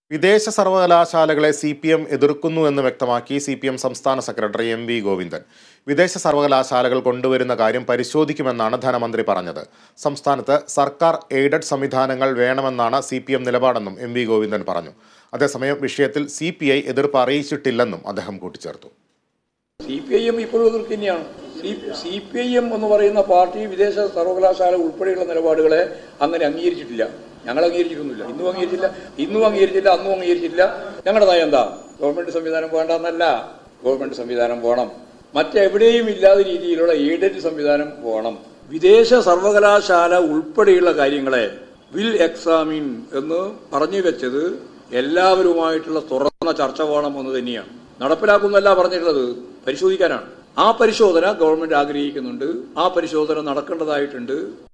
വിദേശ സർവകലാശാലകളെ C P M എതിർക്കുന്നു എന്ന് വ്യക്തമാക്കി സി പി എം സംസ്ഥാന സെക്രട്ടറി എം വി ഗോവിന്ദൻ വിദേശ സർവകലാശാലകൾ കൊണ്ടുവരുന്ന കാര്യം പരിശോധിക്കുമെന്നാണ് ധനമന്ത്രി പറഞ്ഞത് സംസ്ഥാനത്ത് സർക്കാർ എയ്ഡഡ് സംവിധാനങ്ങൾ വേണമെന്നാണ് സി പി എം നിലപാടെന്നും എം വി ഗോവിന്ദൻ പറഞ്ഞു അതേസമയം വിഷയത്തിൽ സി പി ഐ എതിർപ്പ് അറിയിച്ചിട്ടില്ലെന്നും അദ്ദേഹം കൂട്ടിച്ചേർത്തു സി പി ഐ എം ഇപ്പോഴും എതിർക്ക് തന്നെയാണ് C C P I M എന്ന് പറയുന്ന പാർട്ടി വിദേശ സർവകലാശാല ഉൾപ്പെടെയുള്ള നിലപാടുകളെ അങ്ങനെ അംഗീകരിച്ചിട്ടില്ല ഞങ്ങൾ അംഗീകരിച്ചിട്ടൊന്നുമില്ല ഇന്നും അംഗീകരിച്ചില്ല ഇന്നും അംഗീകരിച്ചില്ല അന്നും അംഗീകരിച്ചില്ല ഞങ്ങളുടെ നയം എന്താ ഗവൺമെന്റ് സംവിധാനം വേണ്ടെന്നല്ല ഗവൺമെന്റ് സംവിധാനം വേണം മറ്റെവിടെയും ഇല്ലാത്ത രീതിയിലുള്ള എയ്ഡഡ് സംവിധാനം വേണം വിദേശ സർവകലാശാല ഉൾപ്പെടെയുള്ള കാര്യങ്ങളെ വിൽ എക്സാമിൻ എന്ന് പറഞ്ഞു വെച്ചത് എല്ലാവരുമായിട്ടുള്ള തുറന്ന ചർച്ച വേണം എന്ന് തന്നെയാണ് നടപ്പിലാക്കുന്നല്ല പറഞ്ഞിട്ടുള്ളത് പരിശോധിക്കാനാണ് ആ പരിശോധന ഗവൺമെന്റ് ആഗ്രഹിക്കുന്നുണ്ട് ആ പരിശോധന നടക്കേണ്ടതായിട്ടുണ്ട്